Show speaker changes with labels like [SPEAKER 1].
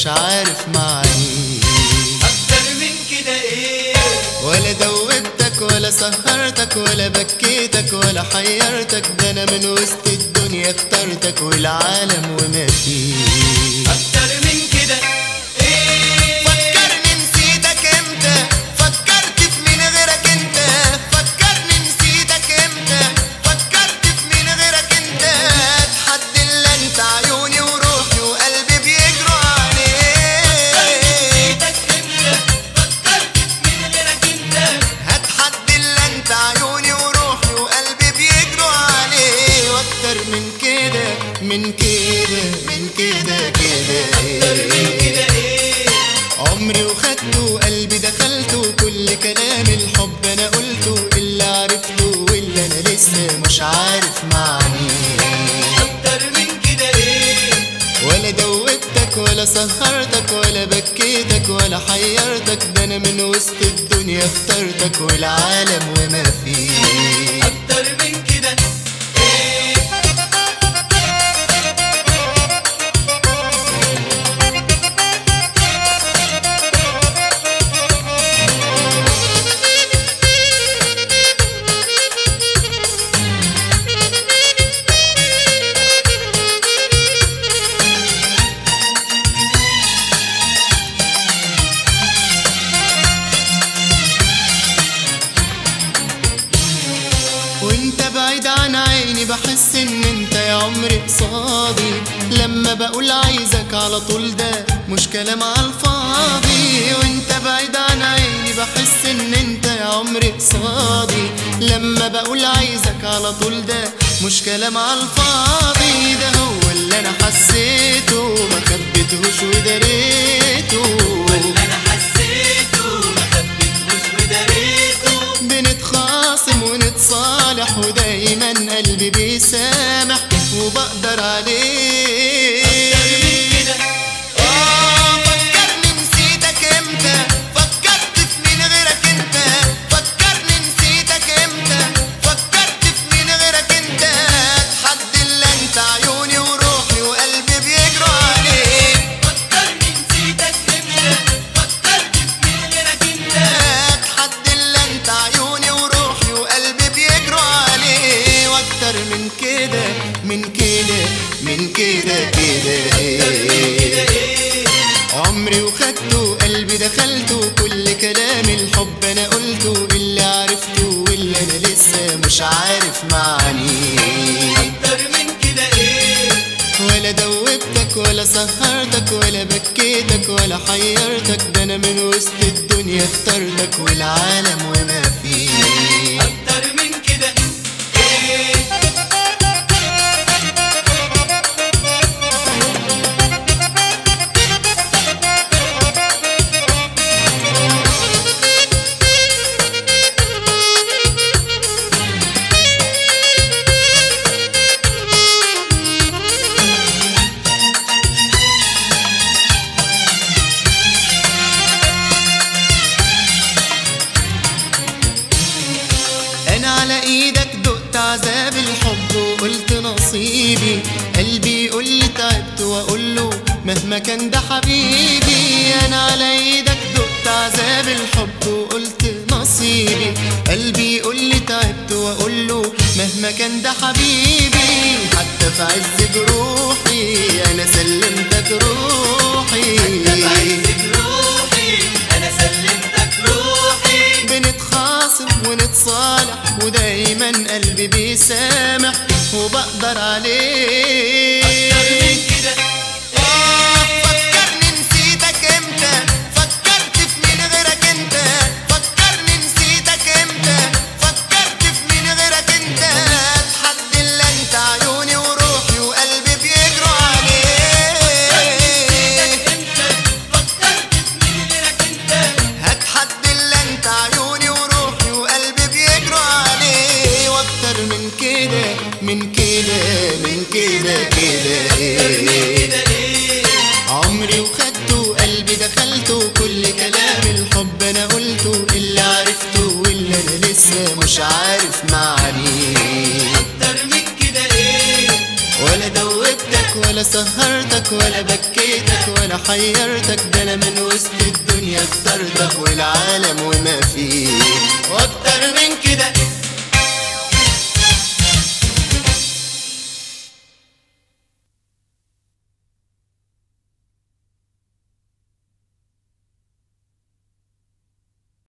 [SPEAKER 1] مش عارف معانيه
[SPEAKER 2] اكتر من كده ايه
[SPEAKER 1] ولا دوبتك ولا سهرتك ولا بكيتك ولا حيرتك ده انا من وسط الدنيا اخترتك والعالم وما فيه
[SPEAKER 2] اكتر من كده ايه
[SPEAKER 1] فكرني نسيتك امتى فكرت في مين غيرك انت فكرني نسيتك امتى فكرت في مين غيرك انت تحد الا انت عيوني وروحي وقلبي بيجروا عليك
[SPEAKER 2] نسيتك امتى فكرت في مين غيرك انت
[SPEAKER 1] هتحد الا انت عيوني وروحي وقلبي بيجروا عليه واكتر من كده من كده من كده كده
[SPEAKER 2] اكتر من كده ايه
[SPEAKER 1] عمري وخدته قلبي دخلته كل كلام الحب انا قلته اللي عرفته واللي انا لسه مش عارف معنيه
[SPEAKER 2] اكتر من كده ايه
[SPEAKER 1] ولا دوبتك ولا سهرتك ولا بكيتك ولا حيرتك ده انا من وسط الدنيا اخترتك والعالم وما فيه
[SPEAKER 2] اكتر من كده ايه
[SPEAKER 1] وانت بعيد عن عيني بحس ان انت يا عمري قصادي لما بقول عايزك على طول ده مش كلام على الفاضي وانت بعيد عن عيني بحس ان انت يا عمري قصادي لما بقول عايزك على طول ده مش كلام على الفاضي ده هو اللي انا حسيته ما خبيتهوش ودريته
[SPEAKER 2] اللي انا حسيته ما خبيتهوش وداريته
[SPEAKER 1] بنتخاصم ونتصالح ودايما قلبي بيسامح وبقدر عليه
[SPEAKER 2] كده
[SPEAKER 1] آه، فكرني نسيتك امتى فكرت في مين غيرك انت فكرني نسيتك امتى فكرت في مين غيرك انت تحد الا انت عيوني وروحي وقلبي بيجروا عليك
[SPEAKER 2] فكرني نسيتك امتى فكرت في مين غيرك انت
[SPEAKER 1] تحد الا انت عيوني وروحي وقلبي بيجروا عليه واكتر من كده من كده من كده كده
[SPEAKER 2] كده ايه
[SPEAKER 1] عمري وخدته قلبي دخلته كل كلام الحب انا قلته اللي عرفته واللي انا لسه مش عارف معانيه
[SPEAKER 2] اكتر من كده ايه
[SPEAKER 1] ولا دوبتك ولا سهرتك ولا بكيتك ولا حيرتك ده انا من وسط الدنيا اخترتك والعالم وما فيه
[SPEAKER 2] اكتر من كده ايه
[SPEAKER 1] انا على ايدك دقت عذاب الحب وقلت نصيبي قلبي يقول لي تعبت واقول له مهما كان ده حبيبي انا على ايدك دقت عذاب الحب وقلت نصيبي قلبي يقول لي تعبت واقول له مهما كان ده حبيبي حتى في عز جروحي انا سلمتك روحي
[SPEAKER 2] بعزك روحي انا سلمتك روحي
[SPEAKER 1] بنتخاصم ونتصالح ودايما قلبي بيسامح وبقدر عليه
[SPEAKER 2] اكتر من كده
[SPEAKER 1] آه، فكرني نسيتك امتى فكرت في مين غيرك انت فكرني نسيتك امتى فكرت في مين غيرك انت تحد الا انت عيوني وروحي وقلبي بيجروا عليك
[SPEAKER 2] انت فكرت في مين غيرك انت
[SPEAKER 1] هتحد الا انت عيوني وروحي وقلبي بيجروا عليه واكتر من كده من كده من كده كده
[SPEAKER 2] كده ايه
[SPEAKER 1] عمري وخدته قلبي دخلته كل كلام الحب انا قلته اللي عرفته واللي انا لسه مش عارف معانيه
[SPEAKER 2] اكتر من كده ايه
[SPEAKER 1] ولا دوبتك ولا سهرتك ولا بكيتك ولا حيرتك ده انا من وسط الدنيا اخترتك والعالم وما فيه واكتر